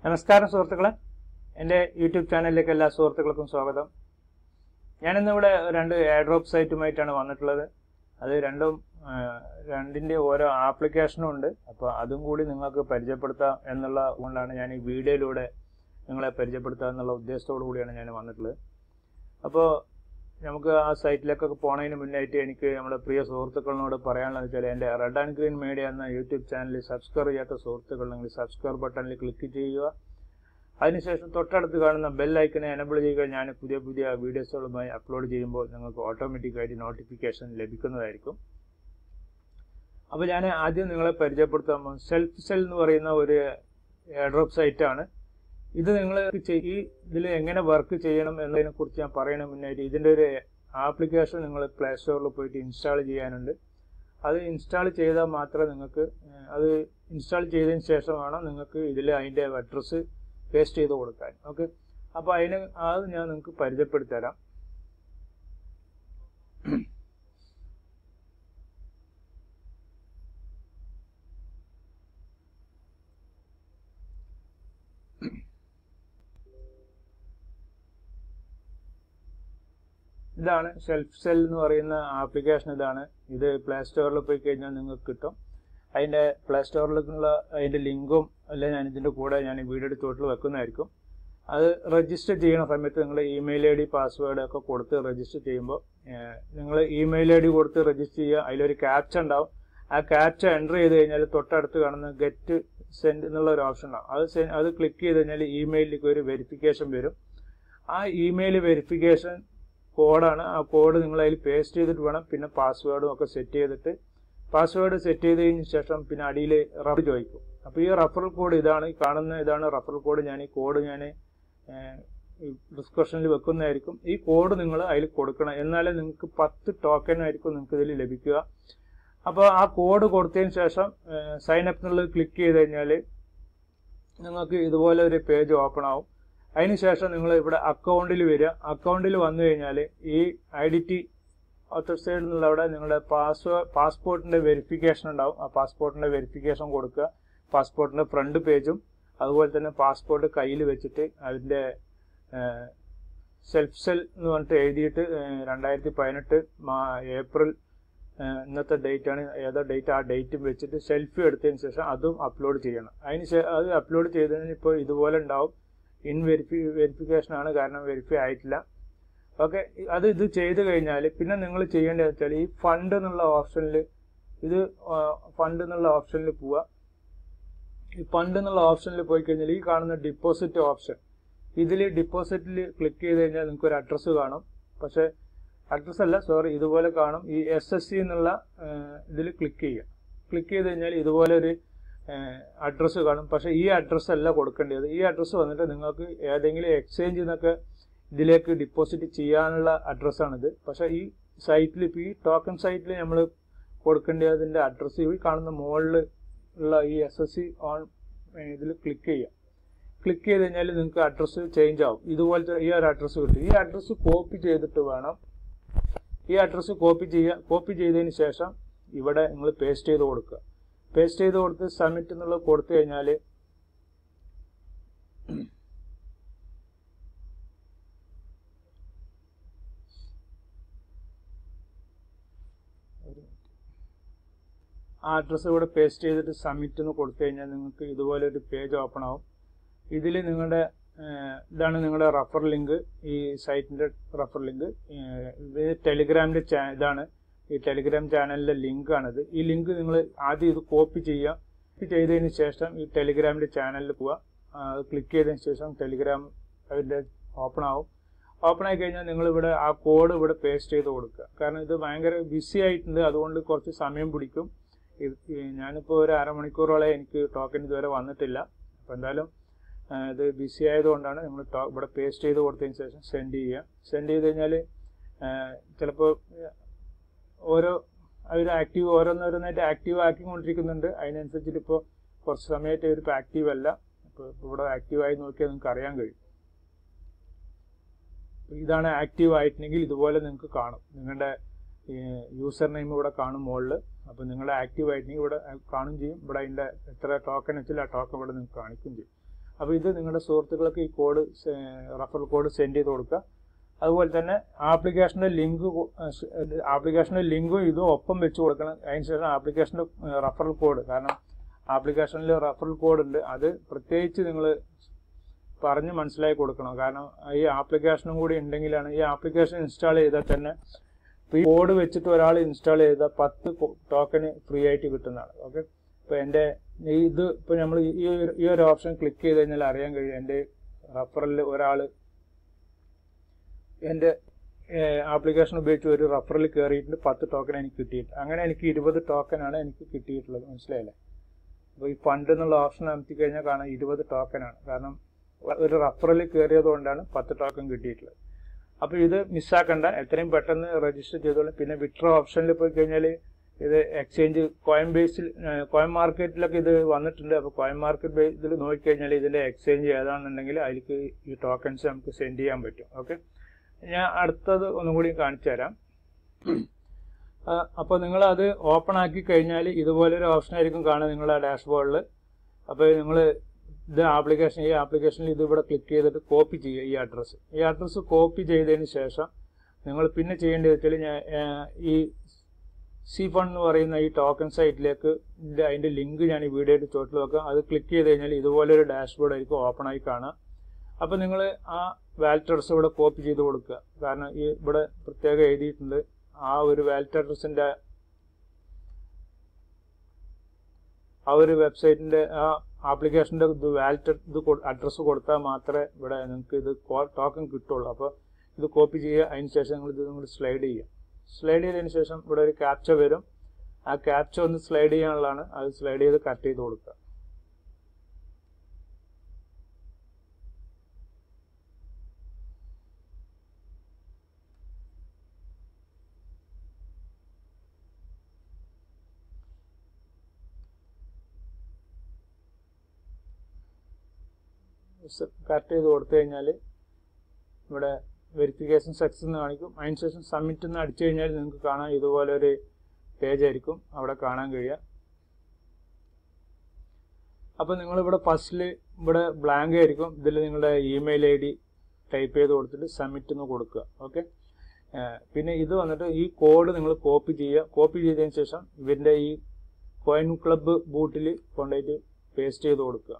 നമസ്കാരം സുഹൃത്തുക്കളെ എൻ്റെ യൂട്യൂബ് ചാനലിലേക്ക് എല്ലാ സുഹൃത്തുക്കൾക്കും സ്വാഗതം ഞാനിന്നിവിടെ രണ്ട് എയർഡ്രോപ്പ് സൈറ്റുമായിട്ടാണ് വന്നിട്ടുള്ളത് അത് രണ്ടും ആ, രണ്ടിൻ്റെ ഓരോ ആപ്ലിക്കേഷനും ഉണ്ട് അപ്പോൾ അതും കൂടി നിങ്ങൾക്ക് പരിചയപ്പെടുത്താം എന്നുള്ള കൊണ്ടാണ് ഞാൻ ഈ വീഡിയോയിലൂടെ നിങ്ങളെ പരിചയപ്പെടുത്തുക എന്നുള്ള ഉദ്ദേശത്തോടു കൂടിയാണ് ഞാൻ വന്നിട്ടുള്ളത് അപ്പോൾ നമുക്ക് ആ സൈറ്റിലേക്കൊക്കെ പോണതിന് മുന്നായിട്ട് എനിക്ക് നമ്മുടെ പ്രിയ സുഹൃത്തുക്കളോട് പറയാനുള്ളത് വെച്ചാൽ എൻ്റെ റെഡ് ആൻഡ് ഗ്രീൻ മീഡിയ എന്ന യൂട്യൂബ് ചാനൽ സബ്സ്ക്രൈബ് ചെയ്യാത്ത സുഹൃത്തുക്കളുണ്ടെങ്കിൽ സബ്സ്ക്രൈബ് ബട്ടണിൽ ക്ലിക്ക് ചെയ്യുക അതിനുശേഷം തൊട്ടടുത്ത് കാണുന്ന ബെൽ ഐക്കനെ എനബിൾ ചെയ്യുക ഞാൻ പുതിയ പുതിയ വീഡിയോസുകളുമായി അപ്ലോഡ് ചെയ്യുമ്പോൾ നിങ്ങൾക്ക് ഓട്ടോമാറ്റിക്കായിട്ട് നോട്ടിഫിക്കേഷൻ ലഭിക്കുന്നതായിരിക്കും അപ്പോൾ ഞാൻ ആദ്യം നിങ്ങളെ പരിചയപ്പെടുത്താൻ സെൽഫ് സെൽ എന്ന് പറയുന്ന ഒരു എയർഡ്രോപ്പ് സൈറ്റാണ് ഇത് നിങ്ങൾ ഈ ഇതിൽ എങ്ങനെ വർക്ക് ചെയ്യണം എന്നതിനെ കുറിച്ച് ഞാൻ പറയണ മുന്നായിട്ട് ഇതിൻ്റെ ഒരു ആപ്ലിക്കേഷൻ നിങ്ങൾ പ്ലേ സ്റ്റോറിൽ പോയിട്ട് ഇൻസ്റ്റാൾ ചെയ്യാനുണ്ട് അത് ഇൻസ്റ്റാൾ ചെയ്താൽ മാത്രമേ നിങ്ങൾക്ക് ഏഹ്, അത് ഇൻസ്റ്റാൾ ചെയ്തതിന് ശേഷമാണ് നിങ്ങൾക്ക് ഇതിൽ അതിൻ്റെ അഡ്രസ്സ് പേസ്റ്റ് ചെയ്ത് കൊടുക്കാൻ ഓക്കെ അപ്പോൾ അതിന് അത് ഞാൻ നിങ്ങൾക്ക് പരിചയപ്പെടുത്തി തരാം ഇതാണ് സെൽഫ് സെൽ എന്ന് പറയുന്ന ആപ്ലിക്കേഷൻ ഇതാണ് ഇത് പ്ലേ സ്റ്റോറിൽ പോയി കഴിഞ്ഞാൽ നിങ്ങൾക്ക് കിട്ടും അതിൻ്റെ പ്ലേ സ്റ്റോറിലേക്കുള്ള അതിൻ്റെ ലിങ്കും അല്ലെ ഞാൻ ഇതിൻ്റെ കൂടെ ഞാൻ വീഡിയോ എടുത്തോട്ടിൽ വെക്കുന്നതായിരിക്കും അത് രജിസ്റ്റർ ചെയ്യുന്ന സമയത്ത് നിങ്ങൾ ഇമെയിൽ ഐ ഡി പാസ്വേഡ് ഒക്കെ കൊടുത്ത് രജിസ്റ്റർ ചെയ്യുമ്പോൾ നിങ്ങൾ ഇമെയിൽ ഐ ഡി കൊടുത്ത് രജിസ്റ്റർ ചെയ്യുക അതിലൊരു ക്യാപ്ച ഉണ്ടാവും ആ ക്യാപ്ച എൻ്റർ ചെയ്ത് കഴിഞ്ഞാൽ തൊട്ടടുത്ത് കാണുന്ന ഗെറ്റ് സെൻഡ് എന്നുള്ള ഒരു ഓപ്ഷൻ ഉണ്ടാവും അത് se- അത് ക്ലിക്ക് ചെയ്ത് കഴിഞ്ഞാൽ ഇമെയിലിലേക്ക് ഒരു വെരിഫിക്കേഷൻ വരും ആ ഇമെയിൽ വെരിഫിക്കേഷൻ കോഡാണ് ആ കോഡ് നിങ്ങൾ അതിൽ പേസ്റ്റ് ചെയ്തിട്ട് വേണം പിന്നെ പാസ്വേഡും ഒക്കെ സെറ്റ് ചെയ്തിട്ട് പാസ്വേഡ് സെറ്റ് ചെയ്തതിന് ശേഷം പിന്നെ അടിയിൽ റഫർ ചോദിക്കും അപ്പോൾ ഈ റഫറൽ കോഡ് ഇതാണ് ഈ കാണുന്ന ഇതാണ് റഫറൽ കോഡ് ഞാൻ ഈ കോഡ് ഞാൻ ഡിസ്ക്രിപ്ഷനിൽ വെക്കുന്നതായിരിക്കും ഈ കോഡ് നിങ്ങൾ അതിൽ കൊടുക്കണം എന്നാലേ നിങ്ങൾക്ക് പത്ത് ടോക്കൺ ആയിരിക്കും നിങ്ങൾക്ക് ഇതിൽ ലഭിക്കുക അപ്പോൾ ആ കോഡ് കൊടുത്തതിന് ശേഷം സൈൻ അപ്പ് എന്നുള്ളത് ക്ലിക്ക് ചെയ്ത് കഴിഞ്ഞാൽ നിങ്ങൾക്ക് ഇതുപോലെ ഒരു പേജ് ഓപ്പൺ ആവും അതിനുശേഷം നിങ്ങൾ ഇവിടെ അക്കൗണ്ടിൽ വരിക അക്കൗണ്ടിൽ വന്നു കഴിഞ്ഞാൽ ഈ I D T outer side എന്നുള്ള അവിടെ നിങ്ങളുടെ പാസ്വേ പാസ്പോർട്ടിന്റെ വെരിഫിക്കേഷൻ ഉണ്ടാവും ആ പാസ്പോർട്ടിന്റെ വെരിഫിക്കേഷൻ കൊടുക്കുക പാസ്പോർട്ടിന്റെ ഫ്രണ്ട് പേജും അതുപോലെ തന്നെ പാസ്പോർട്ട് കയ്യിൽ വെച്ചിട്ട് അതിന്റെ സെൽഫ് സെൽ എന്ന് പറഞ്ഞിട്ട് എഴുതിയിട്ട് രണ്ടായിരത്തി പതിനെട്ട് ഏപ്രിൽ ഏഹ് ഇന്നത്തെ ഡേറ്റ് ആണ് ഏതാ ഡേറ്റ് ആ ഡേറ്റും വെച്ചിട്ട് സെൽഫി എടുത്തതിന് ശേഷം അതും അപ്ലോഡ് ചെയ്യണം അതിന് ശേ- അത് അപ്ലോഡ് ചെയ്തതിന് ഇപ്പോൾ ഇതുപോലെ ഉണ്ടാവും ഇൻ വെരിഫി വെരിഫിക്കേഷൻ ആണ് കാരണം വെരിഫൈ ആയിട്ടില്ല ഓക്കെ അത് ഇത് ചെയ്ത് കഴിഞ്ഞാൽ പിന്നെ നിങ്ങൾ ചെയ്യേണ്ടത് വെച്ചാൽ ഈ ഫണ്ട് എന്നുള്ള ഓപ്ഷനിൽ ഇത് ഫണ്ട് എന്നുള്ള ഓപ്ഷനിൽ പോവുക ഈ ഫണ്ട് എന്നുള്ള ഓപ്ഷനിൽ പോയി കഴിഞ്ഞാൽ ഈ കാണുന്ന ഡിപ്പോസിറ്റ് ഓപ്ഷൻ ഇതിൽ ഡിപ്പോസിറ്റിൽ ക്ലിക്ക് ചെയ്ത് കഴിഞ്ഞാൽ നിങ്ങൾക്ക് ഒരു അഡ്രസ്സ് കാണും പക്ഷേ അഡ്രസ്സ് അല്ല സോറി ഇതുപോലെ കാണും ഈ എസ് എസ് സി എന്നുള്ള ഇതിൽ ക്ലിക്ക് ചെയ്യുക ക്ലിക്ക് ചെയ്ത് കഴിഞ്ഞാൽ ഇതുപോലെ ഒരു അഡ്രസ്സ് കാണും പക്ഷേ ഈ അഡ്രസ്സ് അല്ല കൊടുക്കേണ്ടത് ഈ അഡ്രസ്സ് വന്നിട്ട് നിങ്ങൾക്ക് ഏതെങ്കിലും എക്സ്ചേഞ്ചിൽ നിന്നൊക്കെ ഇതിലേക്ക് ഡിപ്പോസിറ്റ് ചെയ്യാനുള്ള അഡ്രസ്സാണിത് പക്ഷേ ഈ സൈറ്റിൽ ഇപ്പോൾ ഈ ടോക്കൺ സൈറ്റിൽ നമ്മൾ കൊടുക്കേണ്ടതിൻ്റെ അഡ്രസ്സ് ഈ കാണുന്ന മുകളിൽ ഉള്ള ഈ എസ് എസ് സി ഓൺ ഇതിൽ ക്ലിക്ക് ചെയ്യുക ക്ലിക്ക് ചെയ്ത് കഴിഞ്ഞാൽ നിങ്ങൾക്ക് അഡ്രസ്സ് ചേഞ്ച് ആവും ഇതുപോലത്തെ ഈ ഒരു അഡ്രസ്സ് കിട്ടും ഈ അഡ്രസ്സ് കോപ്പി ചെയ്തിട്ട് വേണം ഈ അഡ്രസ്സ് കോപ്പി ചെയ്യുക കോപ്പി ചെയ്തതിന് ശേഷം ഇവിടെ നിങ്ങൾ പേസ്റ്റ് ചെയ്ത് കൊടുക്കുക പേസ്റ്റ് ചെയ്ത് കൊടുത്ത് സബ്മിറ്റ് എന്നുള്ളത് കൊടുത്തു കഴിഞ്ഞാൽ ആ അഡ്രസ്സ് ഇവിടെ പേസ്റ്റ് ചെയ്തിട്ട് സബ്മിറ്റ് എന്ന് കൊടുത്തു കഴിഞ്ഞാൽ നിങ്ങൾക്ക് ഇതുപോലെ ഒരു പേജ് ഓപ്പൺ ആവും ഇതിൽ നിങ്ങളുടെ ഏഹ്, ഇതാണ് നിങ്ങളുടെ റഫർ ലിങ്ക് ഈ സൈറ്റിന്റെ റഫർ ലിങ്ക് ഇത് ടെലിഗ്രാമിന്റെ ചാ- ഇതാണ് ഈ ടെലിഗ്രാം ചാനലിലെ ലിങ്ക് ആണിത് ഈ ലിങ്ക് നിങ്ങൾ ആദ്യം ഇത് കോപ്പി ചെയ്യുക കോപ്പി ചെയ്തതിന് ശേഷം ഈ ടെലിഗ്രാമിന്റെ ചാനലിൽ പോവുക ആ, അത് ക്ലിക്ക് ചെയ്തതിന് ശേഷം ടെലിഗ്രാം അതിന്റെ ഓപ്പൺ ആവും ഓപ്പൺ ആയി കഴിഞ്ഞാൽ നിങ്ങൾ ഇവിടെ ആ കോഡ് ഇവിടെ പേസ്റ്റ് ചെയ്ത് കൊടുക്കുക കാരണം ഇത് ഭയങ്കര ബിസി ആയിട്ടുണ്ട് അതുകൊണ്ട് കുറച്ച് സമയം പിടിക്കും ഇത് ഈ ഞാനിപ്പോൾ ഒരു അരമണിക്കൂറോളം എനിക്ക് ടോക്കൺ ഇതുവരെ വന്നിട്ടില്ല അപ്പോൾ എന്തായാലും ആ, ഇത് ബിസി ആയതുകൊണ്ടാണ് നിങ്ങൾ ടോ- ഇവിടെ പേസ്റ്റ് ചെയ്ത് കൊടുത്തതിന് ശേഷം സെൻഡ് ചെയ്യുക സെൻഡ് ചെയ്ത് കഴിഞ്ഞാൽ ചിലപ്പോൾ ഓരോ അവർ ആക്റ്റീവ് ഓരോന്നോരോന്നായിട്ട് ആക്റ്റീവ് ആക്കിക്കൊണ്ടിരിക്കുന്നുണ്ട് അതിനനുസരിച്ചിട്ട് ഇപ്പോൾ കുറച്ച് സമയമായിട്ട് ഇവരിപ്പോൾ ആക്റ്റീവ് അല്ല ഇപ്പോൾ ഇവിടെ ആക്റ്റീവായി നോക്കിയാൽ നിങ്ങൾക്ക് അറിയാൻ കഴിയും അപ്പോൾ ഇതാണ് ആക്റ്റീവ് ആയിട്ടുണ്ടെങ്കിൽ ഇതുപോലെ നിങ്ങൾക്ക് കാണും നിങ്ങളുടെ യൂസർ നെയിം ഇവിടെ കാണും മുകളിൽ അപ്പോൾ നിങ്ങളുടെ ആക്റ്റീവ് ആയിട്ടുണ്ടെങ്കിൽ ഇവിടെ കാണും ചെയ്യും ഇവിടെ അതിൻ്റെ എത്ര ടോക്കൺ വെച്ചാൽ ആ ടോക്കൺ ഇവിടെ നിങ്ങൾക്ക് കാണിക്കും ചെയ്യും അപ്പോൾ ഇത് നിങ്ങളുടെ സുഹൃത്തുക്കൾക്ക് ഈ കോഡ് റഫറൽ കോഡ് സെൻഡ് ചെയ്ത് കൊടുക്കുക അതുപോലെ തന്നെ ആപ്ലിക്കേഷൻ്റെ ലിങ്ക് ആപ്ലിക്കേഷൻ്റെ ലിങ്കും ഇതും ഒപ്പം വെച്ച് കൊടുക്കണം അതിനുശേഷം ആപ്ലിക്കേഷൻ്റെ റഫറൽ കോഡ് കാരണം ആപ്ലിക്കേഷനിൽ റഫറൽ കോഡ് ഉണ്ട് അത് പ്രത്യേകിച്ച് നിങ്ങൾ പറഞ്ഞ് മനസ്സിലാക്കി കൊടുക്കണം കാരണം ഈ ആപ്ലിക്കേഷനും കൂടി ഉണ്ടെങ്കിലാണ് ഈ ആപ്ലിക്കേഷൻ ഇൻസ്റ്റാൾ ചെയ്താൽ തന്നെ ഇപ്പോൾ ഈ കോഡ് വെച്ചിട്ട് ഒരാൾ ഇൻസ്റ്റാൾ ചെയ്താൽ പത്ത് ടോക്കന് ഫ്രീ ആയിട്ട് കിട്ടുന്നതാണ് ഓക്കെ ഇപ്പോൾ എൻ്റെ ഇത് ഇപ്പോൾ നമ്മൾ ഈ ഒരു ഈ ഒരു ഓപ്ഷൻ ക്ലിക്ക് ചെയ്ത് കഴിഞ്ഞാൽ അറിയാൻ കഴിയും എൻ്റെ റഫറലിൽ ഒരാൾ എൻ്റെ ആപ്ലിക്കേഷൻ ഉപയോഗിച്ച് ഒരു റഫറൽ കയറിയിട്ടുണ്ട് പത്ത് ടോക്കൺ എനിക്ക് കിട്ടിയിട്ട് അങ്ങനെ എനിക്ക് ഇരുപത് ടോക്കനാണ് എനിക്ക് കിട്ടിയിട്ടുള്ളത് മനസ്സിലായില്ലേ അപ്പോൾ ഈ ഫണ്ട് എന്നുള്ള ഓപ്ഷൻ അമർത്തി കഴിഞ്ഞാൽ കാണാം ഇരുപത് ടോക്കനാണ് കാരണം ഒരു റഫറൽ കയറിയത് കൊണ്ടാണ് പത്ത് ടോക്കൺ കിട്ടിയിട്ടുള്ളത് അപ്പോൾ ഇത് മിസ്സാക്കണ്ട എത്രയും പെട്ടെന്ന് രജിസ്റ്റർ ചെയ്തോളും പിന്നെ വിട്രോ ഓപ്ഷനിൽ പോയി കഴിഞ്ഞാൽ ഇത് എക്സ്ചേഞ്ച് കോയിൻ ബേസിൽ കോയിൻ മാർക്കറ്റിലൊക്കെ ഇത് വന്നിട്ടുണ്ട് അപ്പോൾ കോയിൻ മാർക്കറ്റ് ബേസിൽ നോക്കിക്കഴിഞ്ഞാൽ ഇതിൻ്റെ എക്സ്ചേഞ്ച് ഏതാണെന്നുണ്ടെങ്കിൽ അതിലേക്ക് ഈ ടോക്കൺസ് നമുക്ക് സെൻഡ് ചെയ്യാൻ പറ്റും ഓക്കെ ഞാൻ അടുത്തത് ഒന്നും കൂടി കാണിച്ചു തരാം അപ്പോൾ നിങ്ങൾ അത് ഓപ്പൺ ആക്കി കഴിഞ്ഞാൽ ഇതുപോലൊരു ഓപ്ഷൻ ആയിരിക്കും കാണുക നിങ്ങളുടെ ഡാഷ്ബോർഡിൽ അപ്പോൾ നിങ്ങൾ ഇത് ആപ്ലിക്കേഷൻ ഈ ആപ്ലിക്കേഷനിൽ ഇത് ഇവിടെ ക്ലിക്ക് ചെയ്തിട്ട് കോപ്പി ചെയ്യുക ഈ അഡ്രസ്സ് ഈ അഡ്രസ്സ് കോപ്പി ചെയ്തതിന് ശേഷം നിങ്ങൾ പിന്നെ ചെയ്യേണ്ടത് വെച്ചാൽ ഞാൻ ഈ സി ഫണ്ട് എന്ന് പറയുന്ന ഈ ടോക്കൺ സൈറ്റിലേക്ക് അതിൻ്റെ ലിങ്ക് ഞാൻ ഈ വീഡിയോയുടെ ചോട്ടിൽ വെക്കാം അത് ക്ലിക്ക് ചെയ്ത് കഴിഞ്ഞാൽ ഇതുപോലൊരു ഡാഷ്ബോർഡ് ആയിരിക്കും ഓപ്പൺ ആയി കാണുക അപ്പോൾ നിങ്ങൾ ആ വാലറ്റ് അഡ്രസ്സ് ഇവിടെ കോപ്പി ചെയ്ത് കൊടുക്കുക കാരണം ഈ ഇവിടെ പ്രത്യേകം എഴുതിയിട്ടുണ്ട് ആ ഒരു വാലറ്റ് അഡ്രസ്സിൻ്റെ ആ ഒരു വെബ്സൈറ്റിൻ്റെ ആ ആപ്ലിക്കേഷൻ്റെ ഇത് വാലറ്റ് ഇത് അഡ്രസ്സ് കൊടുത്താൽ മാത്രമേ ഇവിടെ നിങ്ങൾക്ക് ഇത് ടോക്കൺ കിട്ടുള്ളൂ അപ്പോൾ ഇത് കോപ്പി ചെയ്യുക അതിന് ശേഷം നിങ്ങൾ ഇത് നിങ്ങൾ സ്ലൈഡ് ചെയ്യുക സ്ലൈഡ് ചെയ്തതിന് ശേഷം ഇവിടെ ഒരു ക്യാപ്ച വരും ആ ക്യാപ്ച ഒന്ന് സ്ലൈഡ് ചെയ്യാനുള്ളതാണ് അത് സ്ലൈഡ് ചെയ്ത് കട്ട് ചെയ്ത് കൊടുക്കുക കട്ട് ചെയ്ത് കൊടുത്തു കഴിഞ്ഞാൽ ഇവിടെ വെരിഫിക്കേഷൻ സക്സസ് എന്ന് കാണിക്കും അതിനുശേഷം സബ്മിറ്റ് എന്ന് അടിച്ചു കഴിഞ്ഞാൽ നിങ്ങൾക്ക് കാണാം ഇതുപോലെ ഒരു പേജ് ആയിരിക്കും അവിടെ കാണാൻ കഴിയുക അപ്പോൾ നിങ്ങളിവിടെ ഫസ്റ്റിൽ ഇവിടെ ബ്ലാങ്ക് ആയിരിക്കും ഇതിൽ നിങ്ങളുടെ ഇമെയിൽ ഐ ഡി ടൈപ്പ് ചെയ്ത് കൊടുത്തിട്ട് സബ്മിറ്റ് എന്ന് കൊടുക്കുക ഓക്കെ പിന്നെ ഇത് വന്നിട്ട് ഈ കോഡ് നിങ്ങൾ കോപ്പി ചെയ്യുക കോപ്പി ചെയ്തതിന് ശേഷം ഇവരുടെ ഈ കോയിൻ ക്ലബ്ബ് ബൂട്ടിൽ കൊണ്ടുപോയിട്ട് പേസ്റ്റ് ചെയ്ത് കൊടുക്കുക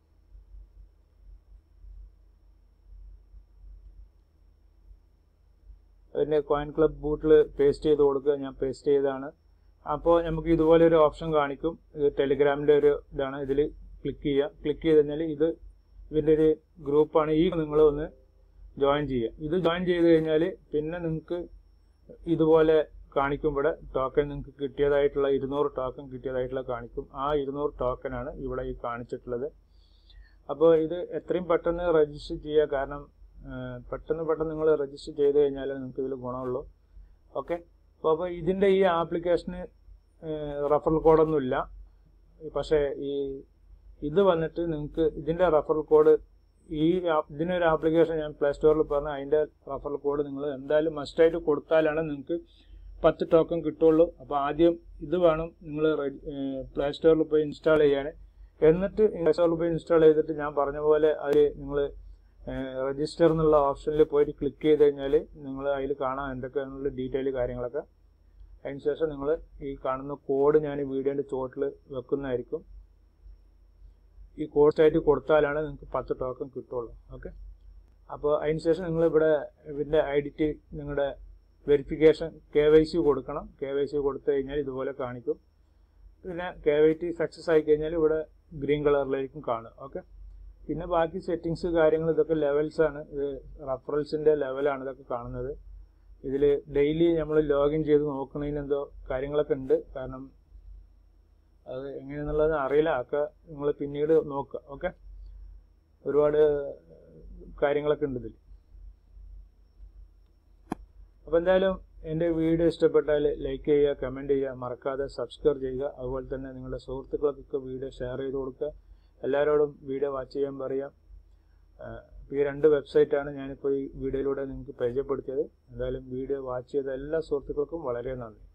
അതിൻ്റെ കോയിൻ ക്ലബ് ബൂട്ടിൽ പേസ്റ്റ് ചെയ്ത് കൊടുക്കുക ഞാൻ പേസ്റ്റ് ചെയ്താണ് അപ്പോൾ നമുക്ക് ഇതുപോലെ ഒരു ഓപ്ഷൻ കാണിക്കും ഇത് ടെലിഗ്രാമിൻ്റെ ഒരു ഇതാണ് ഇതിൽ ക്ലിക്ക് ചെയ്യുക ക്ലിക്ക് ചെയ്ത് കഴിഞ്ഞാൽ ഇത് ഇതിൻ്റെ ഒരു ഗ്രൂപ്പാണ് ഈ നിങ്ങൾ ഒന്ന് ജോയിൻ ചെയ്യുക ഇത് ജോയിൻ ചെയ്ത് കഴിഞ്ഞാൽ പിന്നെ നിങ്ങൾക്ക് ഇതുപോലെ കാണിക്കും ഇവിടെ ടോക്കൺ നിങ്ങൾക്ക് കിട്ടിയതായിട്ടുള്ള ഇരുന്നൂറ് ടോക്കൺ കിട്ടിയതായിട്ടുള്ള കാണിക്കും ആ ഇരുന്നൂറ് ടോക്കനാണ് ഇവിടെ ഈ കാണിച്ചിട്ടുള്ളത് അപ്പോൾ ഇത് എത്രയും പെട്ടെന്ന് രജിസ്റ്റർ ചെയ്യുക കാരണം പെട്ടെന്ന് പെട്ടെന്ന് നിങ്ങൾ രജിസ്റ്റർ ചെയ്ത് കഴിഞ്ഞാൽ നിങ്ങൾക്ക് ഇതിൽ ഗുണമുള്ളൂ ഓക്കെ അപ്പോൾ അപ്പോൾ ഇതിൻ്റെ ഈ ആപ്ലിക്കേഷന് റഫറൽ കോഡൊന്നുമില്ല പക്ഷേ ഈ ഇത് വന്നിട്ട് നിങ്ങൾക്ക് ഇതിൻ്റെ റഫറൽ കോഡ് ഈ ഇതിനൊരു ആപ്ലിക്കേഷൻ ഞാൻ പ്ലേ സ്റ്റോറിൽ പറഞ്ഞ അതിൻ്റെ റഫറൽ കോഡ് നിങ്ങൾ എന്തായാലും മസ്റ്റായിട്ട് കൊടുത്താലാണ് നിങ്ങൾക്ക് പത്ത് ടോക്കൺ കിട്ടുള്ളൂ അപ്പോൾ ആദ്യം ഇത് വേണം നിങ്ങൾ പ്ലേ സ്റ്റോറിൽ പോയി ഇൻസ്റ്റാൾ ചെയ്യാൻ എന്നിട്ട് പ്ലേ സ്റ്റോറിൽ പോയി ഇൻസ്റ്റാൾ ചെയ്തിട്ട് ഞാൻ പറഞ്ഞ പോലെ അത് നിങ്ങൾ രജിസ്റ്റർ എന്നുള്ള ഓപ്ഷനിൽ പോയിട്ട് ക്ലിക്ക് ചെയ്ത് കഴിഞ്ഞാൽ നിങ്ങൾ അതിൽ കാണാം എന്തൊക്കെയാണെന്നുള്ള ഡീറ്റെയിൽ കാര്യങ്ങളൊക്കെ അതിനുശേഷം നിങ്ങൾ ഈ കാണുന്ന കോഡ് ഞാൻ വീഡിയോൻ്റെ ചോട്ടിൽ വെക്കുന്നതായിരിക്കും ഈ കോഡ് ആയിട്ട് കൊടുത്താലാണ് നിങ്ങൾക്ക് പത്ത് ടോക്കൺ കിട്ടുള്ളൂ ഓക്കെ അപ്പോൾ അതിനുശേഷം നിങ്ങൾ ഇവിടെ ഇതിൻ്റെ ഐഡിറ്റി നിങ്ങളുടെ വെരിഫിക്കേഷൻ കെ വൈ സി കൊടുക്കണം കെ വൈ സി കൊടുത്തു കഴിഞ്ഞാൽ ഇതുപോലെ കാണിക്കും പിന്നെ കെ വൈ ടി സക്സസ് ആയി കഴിഞ്ഞാൽ ഇവിടെ ഗ്രീൻ കളറിലായിരിക്കും കാണുക ഓക്കെ പിന്നെ ബാക്കി സെറ്റിങ്സ് കാര്യങ്ങൾ ഇതൊക്കെ ലെവൽസ് ആണ് ഇത് റഫറൽസിൻ്റെ ലെവലാണ് ഇതൊക്കെ കാണുന്നത് ഇതിൽ ഡെയിലി നമ്മൾ ലോഗിൻ ചെയ്ത് നോക്കുന്നതിന് എന്തോ കാര്യങ്ങളൊക്കെ ഉണ്ട് കാരണം അത് എങ്ങനെയെന്നുള്ളത് അറിയില്ല ഒക്കെ നിങ്ങൾ പിന്നീട് നോക്കുക ഓക്കെ ഒരുപാട് കാര്യങ്ങളൊക്കെ ഉണ്ട് ഇതിൽ അപ്പോൾ എന്തായാലും എൻ്റെ വീഡിയോ ഇഷ്ടപ്പെട്ടാൽ ലൈക്ക് ചെയ്യുക കമൻറ്റ് ചെയ്യുക മറക്കാതെ സബ്സ്ക്രൈബ് ചെയ്യുക അതുപോലെ തന്നെ നിങ്ങളുടെ സുഹൃത്തുക്കൾക്കൊക്കെ വീഡിയോ ഷെയർ ചെയ്ത് കൊടുക്കുക എല്ലാവരോടും വീഡിയോ വാച്ച് ചെയ്യാൻ പറയാം ഈ രണ്ട് വെബ്സൈറ്റാണ് ഞാനിപ്പോൾ ഈ വീഡിയോയിലൂടെ നിങ്ങൾക്ക് പരിചയപ്പെടുത്തിയത് എന്തായാലും വീഡിയോ വാച്ച് ചെയ്ത എല്ലാ സുഹൃത്തുക്കൾക്കും വളരെ നന്ദി